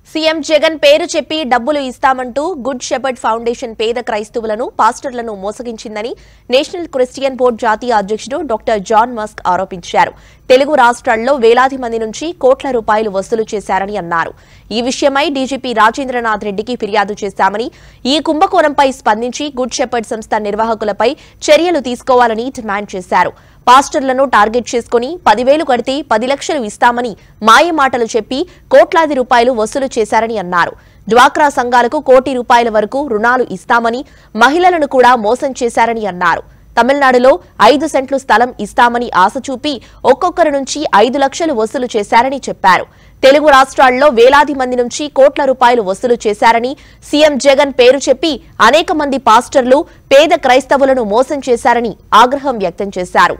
CM Jagan పేరు చెప్పి డబ్బులు ఇస్తామంటూ గుడ్ షెపర్డ్ ఫౌండేషన్ పేద క్రైస్తవులను పాస్టర్లను మోసగించిందని నేషనల్ క్రిస్టియన్ బోర్డు జాతీయ అధ్యక్షుడు డాక్టర్ జాన్ మస్క్ ఆరోపించారు తెలుగు రాష్ట్రాల్లో వేలాది మంది నుంచి కోట్ల రూపాయలు వసూలు చేశారని అన్నారు ఈ విషయమై డీజీపీ రాజేంద్రనాథ్ రెడ్డికి ఫిర్యాదు చేశామని ఈ కుంభకోణంపై స్పందించి గుడ్ షెపర్డ్ సంస్థ నిర్వాహకులపై చర్యలు తీసుకోవాలని డిమాండ్ చేశారు పాస్టర్లను టార్గెట్ చేసుకుని పదివేలు కడితే పది లక్షలు ఇస్తామని మాయ మాటలు చెప్పి కోట్లాది రూపాయలు వసూలు చేశారని అన్నారు డ్వాక్రా సంఘాలకు కోటి రూపాయల వరకు రుణాలు ఇస్తామని మహిళలను కూడా మోసం చేశారని అన్నారు తమిళనాడులో ఐదు సెంట్లు స్థలం ఇస్తామని ఆశ చూపి ఒక్కొక్కరి నుంచి ఐదు లక్షలు వసూలు చేశారని చెప్పారు తెలుగు రాష్ట్రాల్లో వేలాది మంది నుంచి కోట్ల రూపాయలు వసూలు చేశారని సీఎం జగన్ పేరు చెప్పి అనేక మంది పాస్టర్లు పేద క్రైస్తవులను మోసం చేశారని ఆగ్రహం వ్యక్తం చేశారు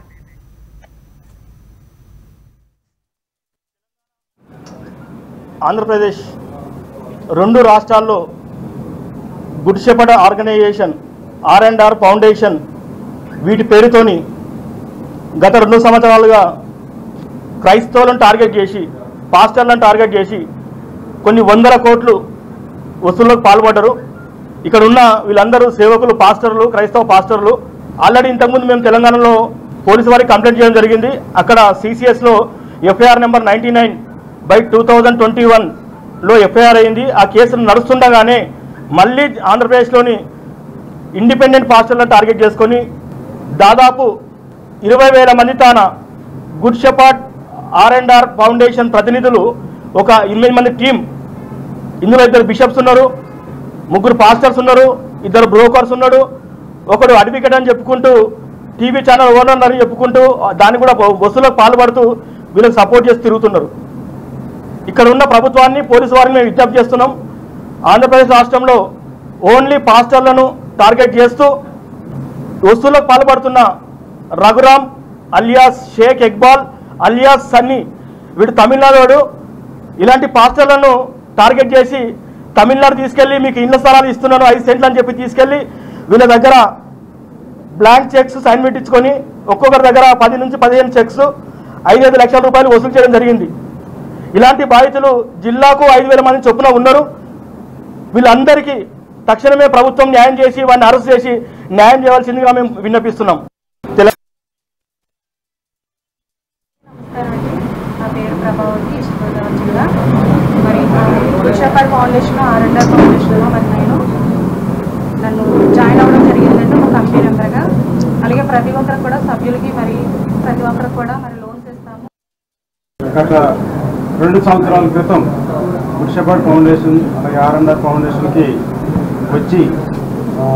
ఆంధ్రప్రదేశ్ రెండు రాష్ట్రాల్లో good shepherd organisation R and R foundation వీటి పేరుతోని గత రెండు సంవత్సరాలుగా క్రైస్తవులను టార్గెట్ చేసి పాస్టర్లను టార్గెట్ చేసి కొన్ని వందల కోట్లు వసూళ్లకు పాల్పడ్డారు ఇక్కడ ఉన్న వీళ్ళందరూ సేవకులు పాస్టర్లు క్రైస్తవ పాస్టర్లు ఆల్రెడీ ఇంతకుముందు మేము తెలంగాణలో పోలీసు వారికి కంప్లైంట్ చేయడం జరిగింది అక్కడ సిసిఎస్లో FIR number ninety nine by two thousand twenty వన్లో ఎఫ్ఐఆర్ అయింది ఆ కేసులు నడుస్తుండగానే మళ్ళీ ఆంధ్రప్రదేశ్లోని ఇండిపెండెంట్ పాస్టర్లను టార్గెట్ చేసుకొని దాదాపు ఇరవై వేల మంది తాన good shepherd R and R foundation ప్రతినిధులు ఒక ఎనిమిది మంది టీం ఇందులో ఇద్దరు బిషప్స్ ఉన్నారు ముగ్గురు పాస్టర్స్ ఉన్నారు ఇద్దరు బ్రోకర్స్ ఉన్నాడు ఒకడు అడ్వకేట్ అని చెప్పుకుంటూ టీవీ ఛానల్ ఓనర్ అని చెప్పుకుంటూ దాన్ని కూడా వసూలకు పాల్పడుతూ వీళ్ళకి సపోర్ట్ చేసి తిరుగుతున్నారు ఇక్కడ ఉన్న ప్రభుత్వాన్ని పోలీసు వారిని మేము విజ్ఞప్తి చేస్తున్నాం ఆంధ్రప్రదేశ్ రాష్ట్రంలో ఓన్లీ పాస్టర్లను టార్గెట్ చేస్తూ వసూళ్లకు పాల్పడుతున్న రఘురామ్ అలియాస్ షేక్ ఇక్బాల్ అలియాస్ సన్నీ వీడు తమిళనాడు వాడు ఇలాంటి పాస్టర్లను టార్గెట్ చేసి తమిళనాడు తీసుకెళ్లి మీకు ఇళ్ల స్థలాలు ఇస్తున్నాను ఐదు సెంట్లు అని చెప్పి తీసుకెళ్లి వీళ్ళ దగ్గర బ్లాంక్ చెక్స్ సైన్ పెట్టించుకొని ఒక్కొక్కరి దగ్గర పది నుంచి పదిహేను చెక్స్ ఐదైదు లక్షల రూపాయలు వసూలు చేయడం జరిగింది ఇలాంటి బాధితులు జిల్లాకు ఐదు వేల మంది చొప్పున ఉన్నారు వీళ్ళందరికీ తక్షణమే ప్రభుత్వం న్యాయం చేసి వాడిని అరెస్ట్ చేసి న్యాయం చేయవలసిందిగా మేము విన్నపిస్తున్నాం తెలంగాణ నమస్కారం అండి నా పేరు ప్రభావతి ఈస్ట్ గోదావరి జిల్లా మరి విశాఖపట్ ఫౌండేషన్ ఆర్ఎండ్ఆర్ ఫౌండేషన్లో మరి నేను నన్ను జాయిన్ అవ్వడం జరిగిందంటే ఒక కంపెనీ మెంబర్గా అలాగే ప్రతి ఒక్కరికి కూడా సభ్యులకి మరి ప్రతి ఒక్కరికి కూడా మరి లోన్స్ ఇస్తాము గత రెండు సంవత్సరాల క్రితం గుడ్షపాడ్ ఫౌండేషన్ అలాగే ఆర్ఎండ్ఆర్ ఫౌండేషన్కి వచ్చి ఆ,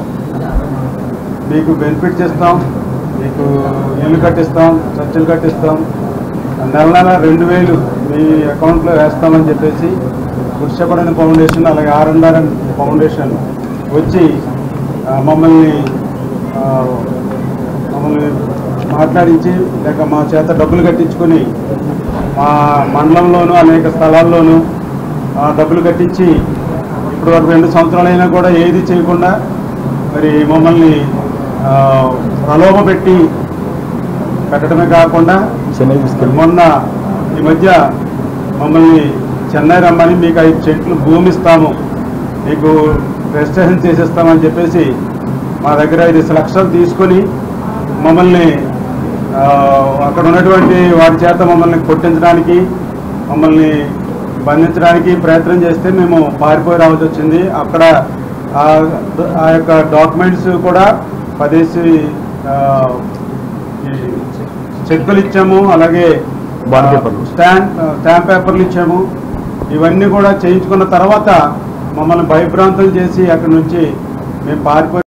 మీకు బెనిఫిట్స్ ఇస్తాం మీకు ఇల్లు కట్టిస్తాం చర్చలు కట్టిస్తాం నెల నెల రెండు వేలు మీ అకౌంట్లో వేస్తామని చెప్పేసి గుడ్షపాడ్ అనే ఫౌండేషన్ అలాగే ఆర్ఎండ్ఆర్ అనే ఫౌండేషన్ వచ్చి ఆ, మమ్మల్ని ఆ, మమ్మల్ని మాట్లాడించి లేక మా చేత డబ్బులు కట్టించుకొని మా మండలంలోనూ అనేక స్థలాల్లోనూ ఆ, డబ్బులు కట్టించి ఇప్పుడు వరకు రెండు సంవత్సరాలైనా కూడా ఏది చేయకుండా మరి మమ్మల్ని ఆ, ప్రలోభ పెట్టి పెట్టడమే కాకుండా మొన్న ఈ మధ్య మమ్మల్ని చెన్నై రమ్మని మీకు ఐదు చెట్లు భూమి ఇస్తాము మీకు రిజిస్ట్రేషన్ చేసేస్తామని చెప్పేసి మా దగ్గర ఐదు లక్షలు తీసుకొని మమ్మల్ని ఆ, అక్కడ ఉన్నటువంటి వాటి చేత మమ్మల్ని కొట్టించడానికి మమ్మల్ని బంధించడానికి ప్రయత్నం చేస్తే మేము పారిపోయి రావాల్సి వచ్చింది అక్కడ ఆ- ఆ యొక్క డాక్యుమెంట్స్ కూడా పదేసి ఆ, ఈ చెక్కులు ఇచ్చాము అలాగే బాండ్ పేపర్లు. స్టాంప్ స్టాంప్ పేపర్లు ఇచ్చాము ఇవన్నీ కూడా చేయించుకున్న తర్వాత మమ్మల్ని భయభ్రాంతం చేసి అక్కడ నుంచి మేము పారిపోయి